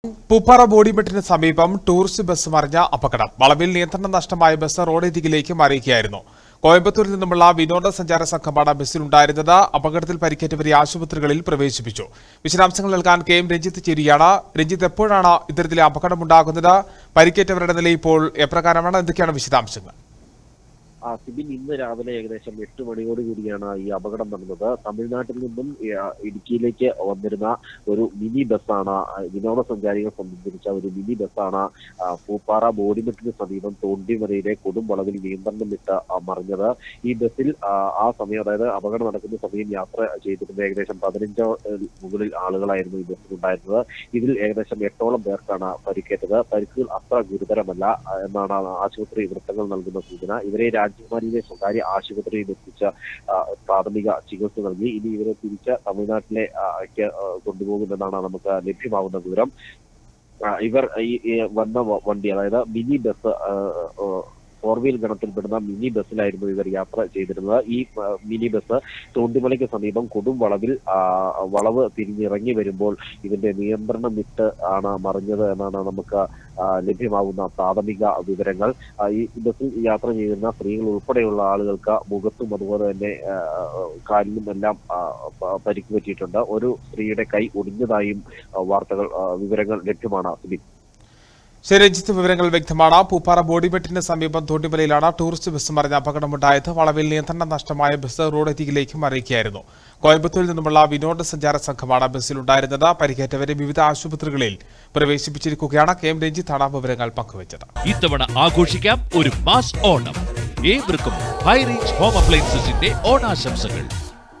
പൂപ്പാറ ബോഡിമെട്ടിന് സമീപം tourist bus മറിഞ്ഞ അപകടം വളവിൽ നിയന്ത്രണം നഷ്ടമായ ബസ് റോഡരികിലേക്ക് മറിയുകയായിരുന്നു കോയമ്പത്തൂരിൽ നിന്നുമുള്ള വിനോദസഞ്ചാര സംഘമാണ് ബസ്സിലുണ്ടായിരുന്നത് അപകടത്തിൽ പരിക്കേറ്റവരെ ആശുപത്രികളിൽ പ്രവേശിപ്പിച്ചു വിശദാംശങ്ങൾ നൽകാൻ കെ എം രഞ്ജിത്ത് ചേരുകയാണ് രഞ്ജിത്ത് എപ്പോഴാണ് ഇത്തരത്തിലെ അപകടമുണ്ടാകുന്നത് പരിക്കേറ്റവരുടെ നില ഇപ്പോൾ എപ്രകാരമാണ് എന്തൊക്കെയാണ് വിശദാംശങ്ങൾ ആ സിബിൻ ഇന്ന് രാവിലെ ഏകദേശം എട്ട് മണിയോട് കൂടിയാണ് ഈ അപകടം നടന്നത് തമിഴ്നാട്ടിൽ നിന്നും ഈ, ആ, ഇടുക്കിയിലേക്ക് വന്നിരുന്ന ഒരു മിനി ബസ്സാണ് ആ, വിനോദസഞ്ചാരികൾ സംബന്ധിച്ച ഒരു മിനി ബസ്സാണ് ആ, പൂപ്പാറ ബോഡിമെട്ടിന് സമീപം തോണ്ടിമലയിലെ കൊടുംവളവിൽ നിയന്ത്രണം വിട്ട് ആ, മറിഞ്ഞത് ഈ ബസ്സിൽ ആ, ആ സമയം അതായത് അപകടം നടക്കുന്ന സമയം യാത്ര ചെയ്തിരുന്ന ഏകദേശം പതിനഞ്ചോ ഏഹ്, മുകളിൽ ആളുകളായിരുന്നു ഈ ബസ്സിലുണ്ടായിരുന്നത് ഇതിൽ ഏകദേശം എട്ടോളം പേർക്കാണ് പരിക്കേറ്റത് പരിക്കുകൾ അത്ര ഗുരുതരമല്ല ആ, എന്നാണ് ആശുപത്രി വൃത്തങ്ങൾ നൽകുന്ന സൂചന ഇവരെ രാജകുമാരിയിലെ സ്വകാര്യ ആശുപത്രിയിൽ എത്തിച്ച ആ, പ്രാഥമിക ചികിത്സ നൽകി ഇനി ഇവരെ തിരിച്ച് തമിഴ്നാട്ടിലെ ആ, ക്ക്, ആ, കൊണ്ടുപോകുമെന്നാണ് നമുക്ക് ലഭ്യമാകുന്ന വിവരം ആ, ഇവർ ഈ ഈ വന്ന വ- വണ്ടി അതായത് മിനി ബസ് ആ, ആ, ഫോർ വീൽ ഗണത്തിൽപ്പെടുന്ന മിനി ബസ്സിലായിരുന്നു ഇവർ യാത്ര ചെയ്തിരുന്നത് ഈ ആ, മിനി ബസ് തോണ്ടിമലയ്ക്ക് സമീപം കൊടും വളവിൽ ആ, വളവ് തിരിഞ്ഞിറങ്ങി വരുമ്പോൾ ഇതിന്റെ നിയന്ത്രണം വിട്ട് ആണ് മറിഞ്ഞത് എന്നാണ് നമുക്ക് ആ, ലഭ്യമാകുന്ന പ്രാഥമിക വിവരങ്ങൾ ആ, ഈ ബസ്സിൽ യാത്ര ചെയ്യുന്ന സ്ത്രീകൾ ഉൾപ്പെടെയുള്ള ആളുകൾക്ക് മുഖത്തും അതുപോലെ തന്നെ ആ, കാലിലും എല്ലാം ആ, പ- പരിക്ക് പറ്റിയിട്ടുണ്ട് ഒരു സ്ത്രീയുടെ കൈ ഒടിഞ്ഞതായും ആ, വാർത്തകൾ ആ, വിവരങ്ങൾ ലഭ്യമാണ് സിബിൻ ശരി രഞ്ജിത്ത് വിവരങ്ങൾ വ്യക്തമാണ് പൂപ്പാറ ബോഡിമെട്ടിന് സമീപം തോണ്ടിമലയിലാണ് ടൂറിസ്റ്റ് ബസ് മറിഞ്ഞ അപകടമുണ്ടായത് വളവിൽ നിയന്ത്രണം നഷ്ടമായ ബസ് റോഡരികിലേക്ക് മറിയുകയായിരുന്നു കോയമ്പത്തൂരിൽ നിന്നുമുള്ള വിനോദസഞ്ചാര സംഘമാണ് ബസ്സിലുണ്ടായിരുന്നത് പരിക്കേറ്റവരെ വിവിധ ആശുപത്രികളിൽ പ്രവേശിപ്പിച്ചിരിക്കുകയാണ് കെ എം രഞ്ജിത്താണ് വിവരങ്ങൾ പങ്കുവച്ചത് ഇത്തവണ ആഘോഷിക്കാം ഒരു മാസ് ഓണം ഏവർക്കും ഹൈ റേഞ്ച് ഹോം അപ്ലയൻസസിന്റെ ഓണാശംസകൾ